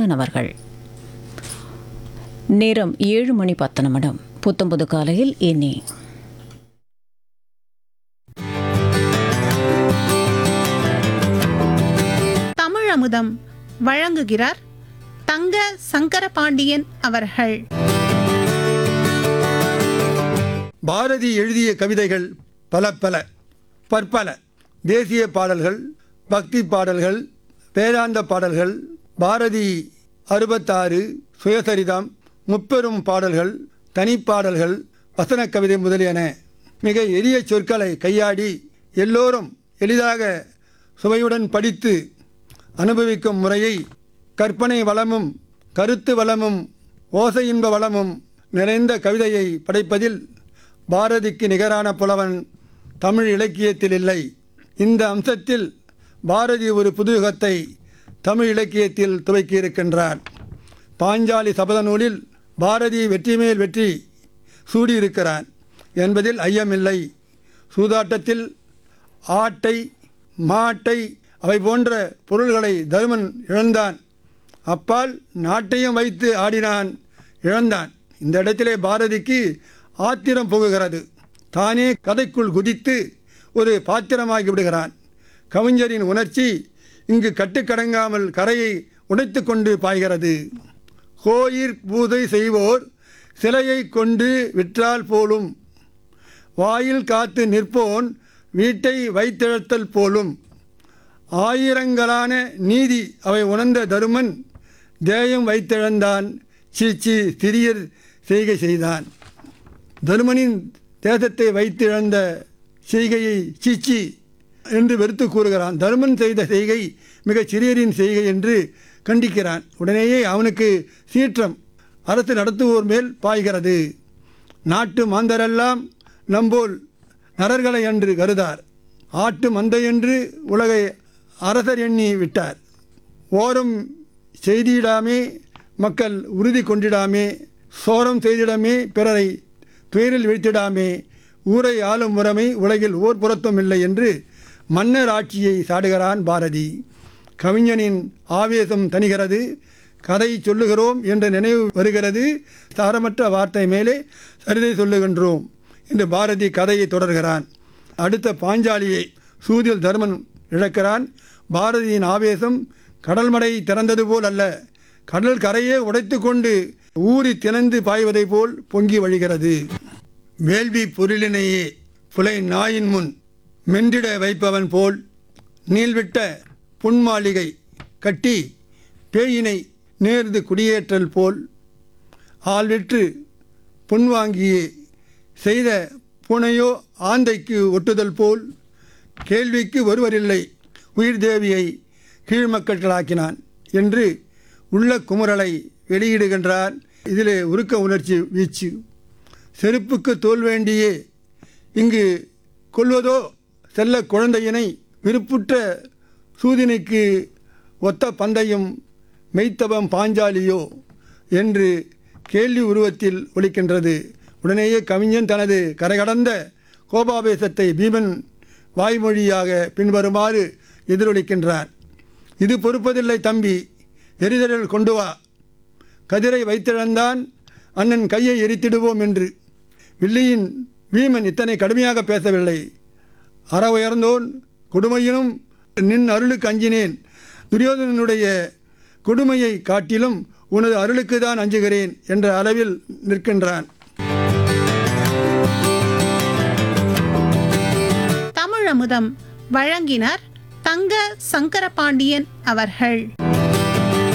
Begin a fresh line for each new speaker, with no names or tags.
சரவணன் அவர்கள் நேரம் ஏழு மணி பத்து நிமிடம் புத்தம்புது காலையில் இனி
தமிழமுதம் வழங்குகிறார் தங்க சங்கரபாண்டியன் அவர்கள்
பாரதி எழுதிய கவிதைகள் பல பல பற்பல தேசிய பாடல்கள் பக்தி பாடல்கள் வேதாந்த பாடல்கள் பாரதி அறுபத்தாறு சுயசரிதம் முப்பெரும் பாடல்கள் தனிப்பாடல்கள் வசன கவிதை முதலியன மிக எளிய சொற்களை கையாடி எல்லோரும் எளிதாக சுவையுடன் படித்து அனுபவிக்கும் முறையை கற்பனை வளமும் கருத்து வளமும் ஓசை இன்ப வளமும் நிறைந்த கவிதையை படைப்பதில் பாரதிக்கு நிகரான புலவன் தமிழ் இலக்கியத்தில் இல்லை இந்த அம்சத்தில் பாரதி ஒரு புதுயுகத்தை தமிழ் இலக்கியத்தில் துவக்கியிருக்கின்றார் பாஞ்சாலி சபத நூலில் பாரதி வெற்றி மேல் வெற்றி சூடியிருக்கிறான் என்பதில் ஐயமில்லை சூதாட்டத்தில் ஆட்டை மாட்டை அவை போன்ற பொருள்களை தருமன் இழந்தான் அப்பால் நாட்டையும் வைத்து ஆடினான் இழந்தான் இந்த இடத்திலே பாரதிக்கு ஆத்திரம் புகுகிறது தானே கதைக்குள் குதித்து ஒரு பாத்திரமாகி விடுகிறான் கவிஞரின் உணர்ச்சி இங்கு கட்டுக்கடங்காமல் கரையை உடைத்து கொண்டு பாய்கிறது கோயிற் பூதை செய்வோர் சிலையை கொண்டு விற்றால் போலும் வாயில் காத்து நிற்போன் வீட்டை வைத்திழத்தல் போலும் ஆயிரங்களான நீதி அவை உணர்ந்த தருமன் தேயம் வைத்திழந்தான் சீச்சி சிறியர் செய்கை செய்தான் தருமனின் தேசத்தை வைத்திழந்த செய்கையை சீச்சி என்று வெறுத்து கூறுகிறான் தருமன் செய்த செய்கை மிகச் சிறியரின் செய்கை என்று கண்டிக்கிறான் உடனேயே அவனுக்கு சீற்றம் அரசு நடத்துவோர் மேல் பாய்கிறது நாட்டு மாந்தரெல்லாம் நம்போல் நரர்களை என்று கருதார் ஆட்டு மந்தையென்று உலகை அரசர் எண்ணி விட்டார் ஓரம் செய்திடாமே மக்கள் உறுதி கொண்டிடாமே சோரம் செய்திடமே பிறரை துயரில் வீழ்த்திடாமே ஊரை ஆளும் முறைமை உலகில் ஓர் புறத்தும் இல்லை என்று மன்னர் ஆட்சியை சாடுகிறான் பாரதி கவிஞனின் ஆவேசம் தணிகிறது கதை சொல்லுகிறோம் என்ற நினைவு வருகிறது சாரமற்ற வார்த்தை மேலே சரிதை சொல்லுகின்றோம் என்று பாரதி கதையை தொடர்கிறான் அடுத்த பாஞ்சாலியை சூதில் தர்மன் இழக்கிறான் பாரதியின் ஆவேசம் கடல்மடை திறந்தது போல் அல்ல கடல் கரையே உடைத்து கொண்டு ஊறி திணந்து பாய்வதை போல் பொங்கி வழிகிறது வேள்வி பொருளினையே புலை நாயின் முன் மென்றிட வைப்பவன் போல் நீள்விட்ட புன்மாளிகை கட்டி பேயினை நேர்ந்து குடியேற்றல் போல் ஆள்விற்று பொன் வாங்கியே செய்த பூனையோ ஆந்தைக்கு ஒட்டுதல் போல் கேள்விக்கு ஒருவரில்லை உயிர் தேவியை கீழ்மக்களாக்கினான் என்று உள்ள குமுறலை வெளியிடுகின்றார் இதிலே உருக்க உணர்ச்சி வீச்சு செருப்புக்கு தோல் வேண்டியே இங்கு கொள்வதோ செல்ல குழந்தையினை விருப்புற்ற சூதினைக்கு ஒத்த பந்தயம் மெய்த்தவம் பாஞ்சாலியோ என்று கேள்வி உருவத்தில் ஒலிக்கின்றது உடனேயே கவிஞன் தனது கரைகடந்த கோபாவேசத்தை பீமன் வாய்மொழியாக பின்வருமாறு எதிரொலிக்கின்றார் இது பொறுப்பதில்லை தம்பி எரிதலில் கொண்டு வா கதிரை வைத்திழந்தான் அண்ணன் கையை எரித்திடுவோம் என்று வில்லியின் வீமன் இத்தனை கடுமையாக பேசவில்லை அற உயர்ந்தோன் கொடுமையினும் நின் அருளுக்கு அஞ்சினேன் துரியோதனனுடைய கொடுமையை காட்டிலும் உனது அருளுக்கு தான் அஞ்சுகிறேன் என்ற அளவில் நிற்கின்றான்
தமிழமுதம் வழங்கினார் தங்க சங்கரபாண்டியன் அவர்கள்